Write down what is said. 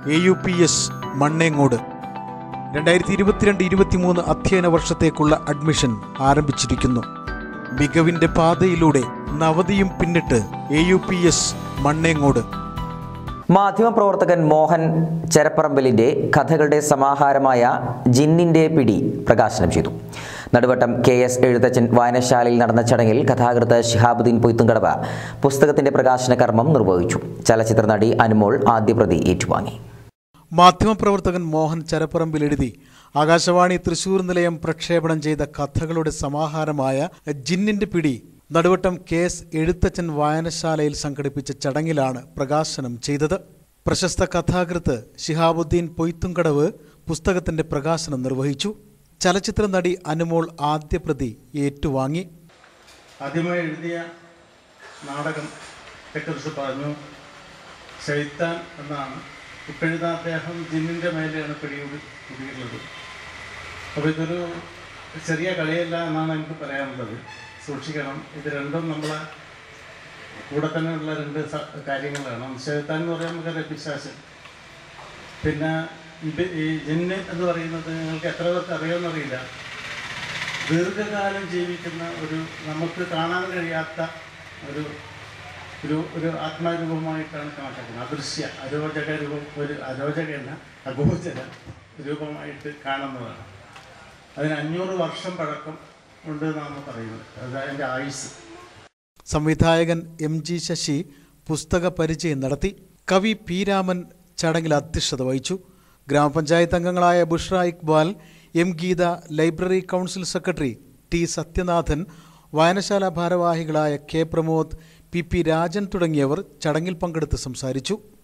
A U P S Mannengode രണ്ടായിരത്തി ഇരുപത്തിരണ്ട് ഇരുപത്തിമൂന്ന് അധ്യയന വർഷത്തേക്കുള്ള അഡ്മിഷൻ ആരംഭിച്ചിരിക്കുന്നു മികവിന്റെ പാതയിലൂടെ നവതിയും പിന്നിട്ട് A U P S Mannengode മാധ്യമപ്രവർത്തകൻ മോഹൻ ചെരപ്പറമ്പലിന്റെ കഥകളുടെ സമാഹാരമായ ജിന്നിന്റെ പിടി പ്രകാശനം ചെയ്തു നടുവട്ടം കെ എസ് എഴുത്തച്ഛൻ വായനശാലയിൽ നടന്ന ചടങ്ങിൽ കഥാകൃത്ത് ശിഹാബുദ്ദീൻ പൊയ്ത്തുംകടവ് പുസ്തകത്തിന്റെ പ്രകാശന കർമ്മം നിർവഹിച്ചു ചലച്ചിത്ര നടി അനുമോൾ ആദ്യപ്രതി ഏറ്റുവാങ്ങി മാധ്യമപ്രവർത്തകൻ മോഹൻ ചരപ്പറമ്പിൽ എഴുതി ആകാശവാണി തൃശൂർ നിലയം പ്രക്ഷേപണം ചെയ്ത കഥകളുടെ സമാഹാരമായ ജിന്നിന്റെ പിടി നടുവട്ടം കെ എസ് എഴുത്തച്ഛൻ വായനശാലയിൽ സംഘടിപ്പിച്ച ചടങ്ങിലാണ് പ്രകാശനം ചെയ്തത് പ്രശസ്ത കഥാകൃത്ത് ശിഹാബുദ്ദീൻ പൊയ്ത്തുംകടവ് പുസ്തകത്തിന്റെ പ്രകാശനം നിർവഹിച്ചു ചലച്ചിത്ര നടി അനുമോൾ ആദ്യ പ്രതി ഏറ്റുവാങ്ങി ആദ്യമായി എഴുതിയ നാടകം കുറിച്ച് പറഞ്ഞു ഷെയ്ത്താൻ എന്നാണ് ഇപ്പോഴത്തെ അദ്ദേഹം ജിന്നിൻ്റെ മേലെയാണ് പിടികൂടി കുടിയുള്ളത് അപ്പോൾ ഇതൊരു ചെറിയ കളിയല്ല എന്നാണ് എനിക്ക് പറയാനുള്ളത് സൂക്ഷിക്കണം ഇത് രണ്ടും നമ്മളെ കൂടെ തന്നെ ഉള്ള രണ്ട് സ- കാര്യങ്ങളാണ് ഷെയ്ത്താൻ എന്ന് പറയാൻ നമുക്ക് പിശാശൻ പിന്നെ ഇത് ഈ ജിന്ന് എന്ന് പറയുന്നത് നിങ്ങൾക്ക് എത്ര പേർക്ക് അറിയുമെന്നറിയില്ല ദീർഘകാലം ജീവിക്കുന്ന ഒരു നമുക്ക് കാണാൻ കഴിയാത്ത ഒരു ഒരു ഒരു ആത്മാരൂപമായിട്ടാണ് കണക്കാക്കുന്നത് അദൃശ്യ അരോചക രൂപം ഒരു അരോചകയല്ല അഗോചര രൂപമായിട്ട് കാണുന്നതാണ് അതിന് അഞ്ഞൂറ് വർഷം പഴക്കം ഉണ്ട് എന്നാണ് പറയുന്നത് അത് അതിൻ്റെ ആയുസ് സംവിധായകൻ എം ജി ശശി പുസ്തക പരിചയം നടത്തി കവി പി രാമൻ ചടങ്ങിൽ അധ്യക്ഷത വഹിച്ചു ഗ്രാമപഞ്ചായത്ത് അംഗങ്ങളായ Bushra Iqbal M Geetha library council secretary T Sathyanathan വായനശാല ഭാരവാഹികളായ K Pramod P P Rajan തുടങ്ങിയവർ ചടങ്ങിൽ പങ്കെടുത്ത് സംസാരിച്ചു